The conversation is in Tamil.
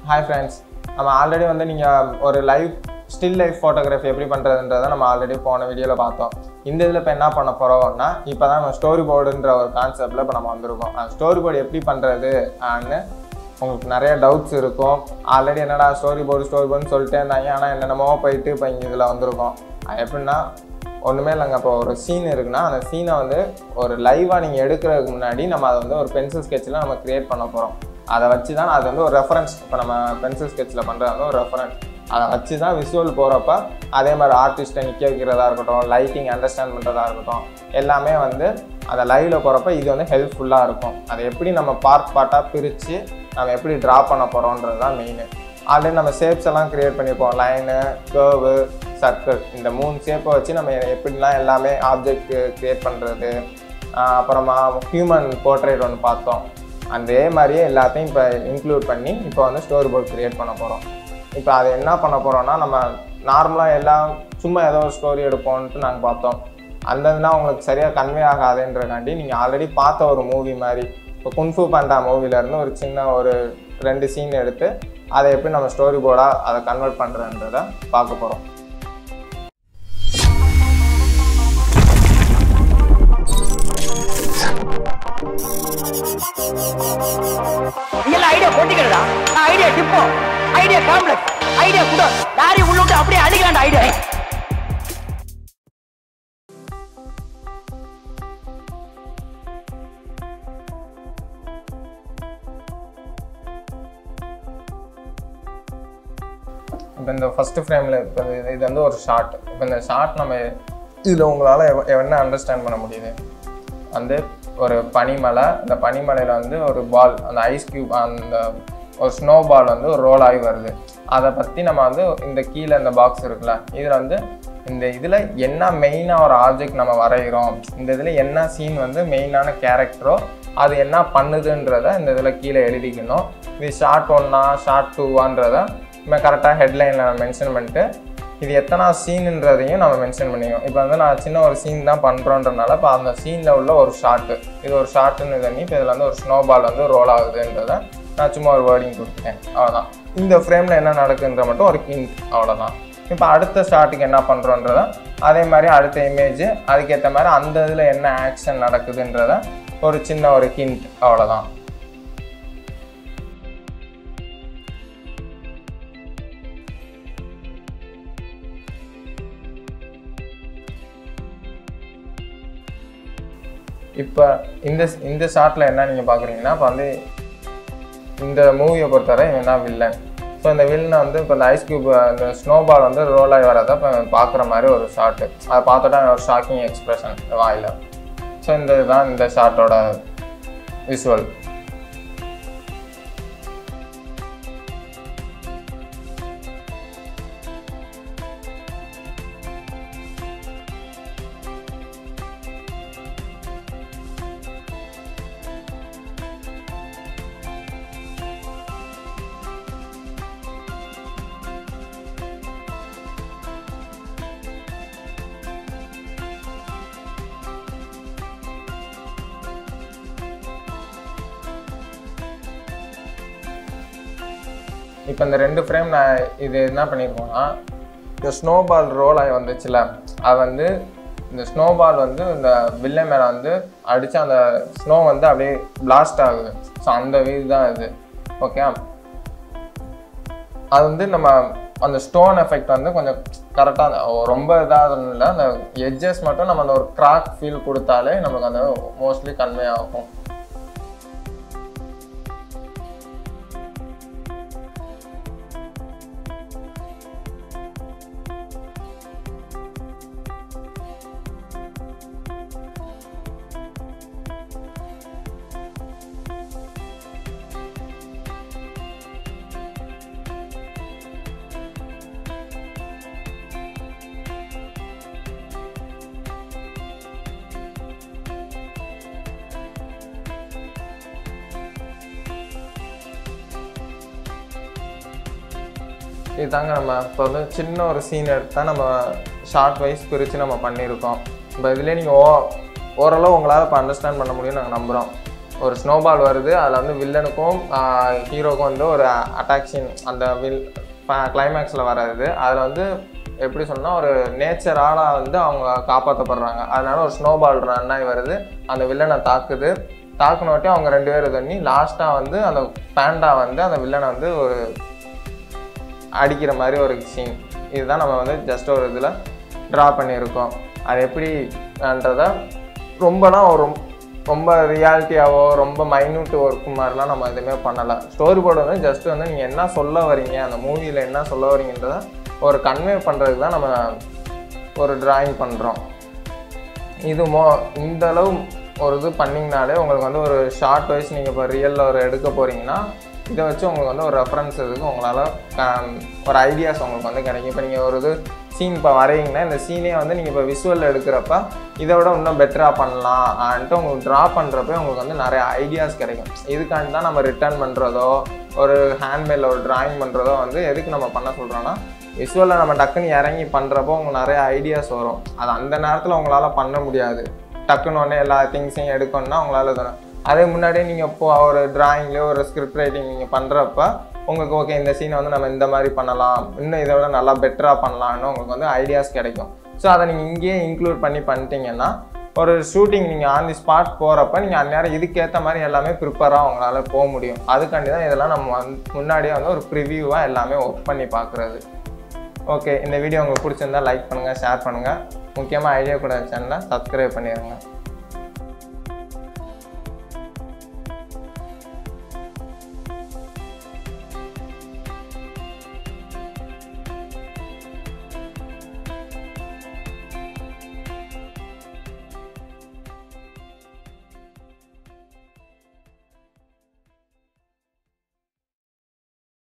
ஹாய் ஃப்ரெண்ட்ஸ் நம்ம ஆல்ரெடி வந்து நீங்கள் ஒரு லைவ் ஸ்டில் லைஃப் ஃபோட்டோகிராஃபி எப்படி பண்ணுறதுன்றதை நம்ம ஆல்ரெடி போன வீடியோவில் பார்த்தோம் இந்த இதில் இப்போ என்ன பண்ண போகிறோம்னா இப்போ தான் நம்ம ஸ்டோரி போர்டுன்ற ஒரு கான்செப்டில் இப்போ நம்ம வந்திருக்கோம் அந்த ஸ்டோரி போர்டு எப்படி பண்ணுறது ஆன்னு உங்களுக்கு நிறைய டவுட்ஸ் இருக்கும் ஆல்ரெடி என்னடா ஸ்டோரி போர்டு ஸ்டோரி போர்டுன்னு சொல்லிட்டே இருந்தாங்க ஆனால் என்னென்னமோ போயிட்டு இப்போ இங்கே இதில் வந்திருக்கோம் அது எப்படின்னா ஒன்றுமே இல்லைங்க இப்போ ஒரு சீன் இருக்குன்னா அந்த சீனை வந்து ஒரு லைவாக நீங்கள் எடுக்கிறதுக்கு முன்னாடி நம்ம அதை வந்து ஒரு பென்சில் ஸ்கெட்சில் நம்ம க்ரியேட் பண்ண போகிறோம் அதை வச்சு தான் அது வந்து ஒரு ரெஃபரன்ஸ் இப்போ நம்ம பென்சில் ஸ்கெட்சில் பண்ணுறது வந்து ஒரு ரெஃபரன்ஸ் அதை வச்சு தான் விஷுவல் போகிறப்ப அதே மாதிரி ஆர்டிஸ்ட்டை நிற்க வைக்கிறதா இருக்கட்டும் லைட்டிங் அண்டர்ஸ்டாண்ட் பண்ணுறதா இருக்கட்டும் எல்லாமே வந்து அந்த லைவ்ல போகிறப்ப இது வந்து ஹெல்ப்ஃபுல்லாக இருக்கும் அதை எப்படி நம்ம பார்ட் பார்ட்டாக பிரித்து நம்ம எப்படி ட்ரா பண்ண போகிறோன்றது தான் மெயின் ஆல்ரெடி நம்ம ஷேப்ஸ் எல்லாம் க்ரியேட் பண்ணியிருப்போம் லைனு கேர்வு சர்க்கிள் இந்த மூணு ஷேப்பை வச்சு நம்ம எப்படிலாம் எல்லாமே ஆப்ஜெக்ட் க்ரியேட் பண்ணுறது அப்புறமா ஹியூமன் போர்ட்ரேட் ஒன்று பார்த்தோம் அதே மாதிரியே எல்லாத்தையும் இப்போ இன்க்ளூட் பண்ணி இப்போ வந்து ஸ்டோரி போர்ட் க்ரியேட் பண்ண போகிறோம் இப்போ அதை என்ன பண்ண போகிறோம்னா நம்ம நார்மலாக எல்லாம் சும்மா ஏதோ ஒரு ஸ்டோரி எடுப்போம்ன்ட்டு நாங்கள் பார்த்தோம் அந்த இதெல்லாம் உங்களுக்கு சரியாக கன்வே ஆகாதுன்றக்காண்டி நீங்கள் ஆல்ரெடி பார்த்த ஒரு மூவி மாதிரி இப்போ குன்ஃபு பாண்டா மூவிலேருந்து ஒரு சின்ன ஒரு ரெண்டு சீன் எடுத்து அதை எப்படி நம்ம ஸ்டோரி போர்டாக அதை கன்வெர்ட் பண்ணுறன்றதை பார்க்க போகிறோம் எல்லாம் ஐடியா கொட்டிக்கிறதா நான் ஐடியா டிப்போ ஐடியா காம்ப்ளெக்ஸ் ஐடியா குடோ லாரி உள்ளுட்டு அப்படியே அடிக்கலாம்டா ஐடியா இப்போ இந்த ஃபஸ்ட்டு ஃப்ரேமில் இப்போ இது இது வந்து ஒரு ஷார்ட் இப்போ இந்த ஷார்ட் நம்ம இதில் உங்களால் எவ- என்ன அண்டர்ஸ்டாண்ட் பண்ண முடியுது வந்து ஒரு பனிமலை இந்த பனிமலையில் வந்து ஒரு பால் அந்த ஐஸ் கியூப் அந்த ஒரு ஸ்னோ பால் வந்து ஒரு ரோல் ஆகி வருது அதை பற்றி நம்ம வந்து இந்த கீழே இந்த பாக்ஸ் இருக்குல்ல இதில் வந்து இந்த இதில் என்ன மெயினாக ஒரு ஆப்ஜெக்ட் நம்ம வரைகிறோம் இந்த இதில் என்ன சீன் வந்து மெயினான கேரக்டரோ அது என்ன பண்ணுதுன்றத இந்த இதில் கீழே எழுதிக்கணும் இது ஷார்ட் ஒன்னா ஷார்ட் டூவான்றதை நம்ம கரெக்டாக ஹெட்லைனில் மென்ஷன் பண்ணிட்டு இது எத்தனை சீனுன்றதையும் நம்ம மென்ஷன் பண்ணிக்கணும் இப்போ வந்து நான் சின்ன ஒரு சீன் தான் பண்ணுறோன்றனால இப்போ அந்த சீனில் உள்ள ஒரு ஷார்ட்டு இது ஒரு ஷார்ட்டுன்னு தண்ணி இப்போ இதில் வந்து ஒரு ஸ்னோ பால் வந்து ரோல் ஆகுதுன்றதை நான் சும்மா ஒரு வேர்டிங் கொடுத்துட்டேன் அவ்வளோதான் இந்த ஃப்ரேமில் என்ன நடக்குன்ற மட்டும் ஒரு ஹிண்ட் அவ்வளோதான் இப்போ அடுத்த ஷார்ட்டுக்கு என்ன பண்ணுறோன்றத அதே மாதிரி அடுத்த இமேஜ் அதுக்கேற்ற மாதிரி அந்த இதில் என்ன ஆக்ஷன் நடக்குதுன்றத ஒரு சின்ன ஒரு ஹிண்ட் அவ்வளோதான் இப்போ இந்த இந்த ஷார்ட்டில் என்ன நீங்கள் பார்க்குறீங்கன்னா இப்போ வந்து இந்த மூவியை பொறுத்தவரை இவன் தான் வில்லன் ஸோ இந்த வில்லனை வந்து இப்போ இந்த ஐஸ் கியூப் அந்த ஸ்னோ பால் வந்து ரோல் ஆகி வரதை இப்போ பார்க்குற மாதிரி ஒரு ஷார்ட்டு அதை பார்த்துட்டா ஒரு ஷாக்கிங் எக்ஸ்பிரஷன் வாயில் ஸோ இந்த இதுதான் இந்த ஷார்ட்டோட விஷுவல் இப்போ இந்த ரெண்டு ஃப்ரேம் நான் இது என்ன பண்ணியிருக்கோம்னா இந்த ஸ்னோ பால் ரோல் ஆகி வந்துச்சுல அது வந்து இந்த ஸ்னோ பால் வந்து இந்த வில்லை மேலே வந்து அடித்து அந்த ஸ்னோ வந்து அப்படியே பிளாஸ்ட் ஆகுது ஸோ அந்த வீடு தான் இது ஓகே அது வந்து நம்ம அந்த ஸ்டோன் எஃபெக்ட் வந்து கொஞ்சம் கரெக்டாக ரொம்ப இதாக இல்லை அந்த எட்ஜஸ் மட்டும் நம்ம அந்த ஒரு கிராக் ஃபீல் கொடுத்தாலே நமக்கு அந்த மோஸ்ட்லி கன்வே ஆகும் இதுதாங்க நம்ம இப்போ வந்து சின்ன ஒரு சீன் எடுத்தால் நம்ம ஷார்ட் வைஸ் பிரித்து நம்ம பண்ணியிருக்கோம் இப்போ இதுலேயே நீங்கள் ஓ ஓரளவு உங்களால் இப்போ அண்டர்ஸ்டாண்ட் பண்ண முடியும்னு நாங்கள் நம்புகிறோம் ஒரு ஸ்னோபால் வருது அதில் வந்து வில்லனுக்கும் ஹீரோக்கும் வந்து ஒரு அட்டாக் சீன் அந்த வில் கிளைமேக்ஸில் வர்றது அதில் வந்து எப்படி சொன்னால் ஒரு நேச்சரால் வந்து அவங்க காப்பாற்றப்படுறாங்க அதனால ஒரு ஸ்னோபால் ரன் ஆகி வருது அந்த வில்லனை தாக்குது தாக்குனோட்டி அவங்க ரெண்டு பேரும் தண்ணி லாஸ்ட்டாக வந்து அந்த பேண்டா வந்து அந்த வில்லனை வந்து ஒரு அடிக்கிற மாதிரி ஒரு சீன் இதுதான் நம்ம வந்து ஜஸ்ட் ஒரு இதில் ட்ரா பண்ணியிருக்கோம் அது எப்படின்றத ரொம்பலாம் ஒரு ரொம்ப- ரொம்ப ரியாலிட்டியாவோ ரொம்ப மைன்யூட் ஒர்க் மாதிரிலாம் நம்ம எதுவுமே பண்ணலை ஸ்டோரி போர்டு வந்து ஜஸ்ட் வந்து நீங்கள் என்ன சொல்ல வரீங்க அந்த மூவியில் என்ன சொல்ல வரீங்கன்றத ஒரு கன்வே பண்ணுறதுக்கு தான் நம்ம ஒரு டிராயிங் பண்ணுறோம் இது மோ இந்த அளவு ஒரு இது பண்ணிங்கனாலே உங்களுக்கு வந்து ஒரு ஷார்ட் வைஸ் நீங்கள் இப்போ ரியலில் ஒரு எடுக்க போகிறீங்கன்னா இதை வச்சு உங்களுக்கு வந்து ஒரு ரெஃபரன்ஸ் இதுக்கு உங்களால் ஒரு ஐடியாஸ் உங்களுக்கு வந்து கிடைக்கும் இப்போ நீங்கள் ஒரு இது சீன் இப்போ வரையிங்கன்னா இந்த சீனே வந்து நீங்கள் இப்போ விஷுவலில் எடுக்கிறப்ப இதை விட இன்னும் பெட்டராக பண்ணலாம் ஆன்ட்டு உங்களுக்கு ட்ரா பண்ணுறப்ப உங்களுக்கு வந்து நிறைய ஐடியாஸ் கிடைக்கும் இதுக்காண்டி தான் நம்ம ரிட்டர்ன் பண்ணுறதோ ஒரு ஹேண்ட்மேடில் ஒரு டிராயிங் பண்ணுறதோ வந்து எதுக்கு நம்ம பண்ண சொல்கிறோன்னா விஷுவலில் நம்ம டக்குன்னு இறங்கி பண்ணுறப்போ உங்களுக்கு நிறைய ஐடியாஸ் வரும் அது அந்த நேரத்தில் உங்களால் பண்ண முடியாது டக்குன்னு உடனே எல்லா திங்ஸையும் எடுக்கணும்னா உங்களால் தானே அதே முன்னாடியே நீங்கள் இப்போ ஒரு டிராயிங்லேயோ ஒரு ஸ்கிரிப்ட் ரைட்டிங் நீங்கள் பண்ணுறப்ப உங்களுக்கு ஓகே இந்த சீனை வந்து நம்ம இந்த மாதிரி பண்ணலாம் இன்னும் இதை விட நல்லா பெட்டராக பண்ணலாம்னு உங்களுக்கு வந்து ஐடியாஸ் கிடைக்கும் ஸோ அதை நீங்கள் இங்கேயே இன்க்ளூட் பண்ணி பண்ணிட்டீங்கன்னா ஒரு ஷூட்டிங் நீங்கள் ஆன் தி ஸ்பாட் போகிறப்ப நீங்கள் அந்நேரம் இதுக்கேற்ற மாதிரி எல்லாமே ப்ரிப்பராக உங்களால் போக முடியும் அதுக்காண்டி தான் இதெல்லாம் நம்ம வந்து முன்னாடியே வந்து ஒரு ப்ரிவியூவாக எல்லாமே ஒர்க் பண்ணி பார்க்குறது ஓகே இந்த வீடியோ உங்களுக்கு பிடிச்சிருந்தா லைக் பண்ணுங்கள் ஷேர் பண்ணுங்கள் முக்கியமாக ஐடியா கூட சேனலை சப்ஸ்கிரைப் பண்ணிடுங்க